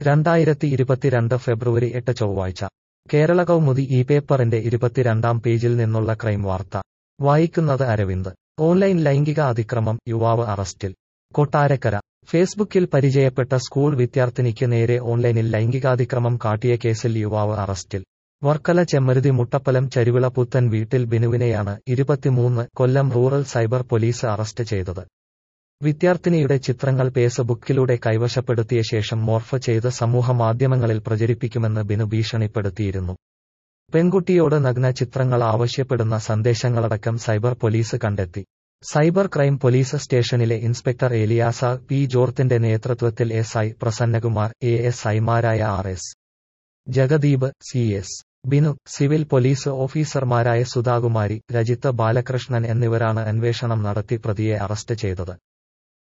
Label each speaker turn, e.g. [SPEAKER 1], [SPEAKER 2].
[SPEAKER 1] രണ്ടായിരത്തി ഇരുപത്തിരണ്ട് ഫെബ്രുവരി എട്ട് ചൊവ്വാഴ്ച കേരള കൗമുദി ഈ പേപ്പറിന്റെ ഇരുപത്തിരണ്ടാം പേജിൽ നിന്നുള്ള ക്രൈം വാർത്ത വായിക്കുന്നത് അരവിന്ദ് ഓൺലൈൻ ലൈംഗിക അതിക്രമം യുവാവ് അറസ്റ്റിൽ കൊട്ടാരക്കര ഫേസ്ബുക്കിൽ പരിചയപ്പെട്ട സ്കൂൾ വിദ്യാർത്ഥിനിക്ക് നേരെ ഓൺലൈനിൽ ലൈംഗികാതിക്രമം കാട്ടിയ കേസിൽ യുവാവ് അറസ്റ്റിൽ വർക്കല ചെമ്മരുതി മുട്ടപ്പലം ചരുവിള പുത്തൻ വീട്ടിൽ ബിനുവിനെയാണ് ഇരുപത്തിമൂന്ന് Kollam rural cyber police arrest ചെയ്തത് വിദ്യാർത്ഥിനിയുടെ ചിത്രങ്ങൾ ഫേസ്ബുക്കിലൂടെ കൈവശപ്പെടുത്തിയ ശേഷം മോർഫ് ചെയ്ത് സമൂഹ മാധ്യമങ്ങളിൽ പ്രചരിപ്പിക്കുമെന്ന് ബിനു ഭീഷണിപ്പെടുത്തിയിരുന്നു പെൺകുട്ടിയോട് നഗ്ന ചിത്രങ്ങൾ ആവശ്യപ്പെടുന്ന സന്ദേശങ്ങളടക്കം സൈബർ പോലീസ് കണ്ടെത്തി സൈബർ ക്രൈം പോലീസ് സ്റ്റേഷനിലെ ഇൻസ്പെക്ടർ ഏലിയാസ പി ജോർത്തിന്റെ നേതൃത്വത്തിൽ S I Prasannakumar A S ഐമാരായ R S Jagadeep C S Binu civil police ഓഫീസർമാരായ സുധാകുമാരി രജിത്ത് ബാലകൃഷ്ണൻ എന്നിവരാണ് അന്വേഷണം നടത്തി പ്രതിയെ അറസ്റ്റ് ചെയ്തത്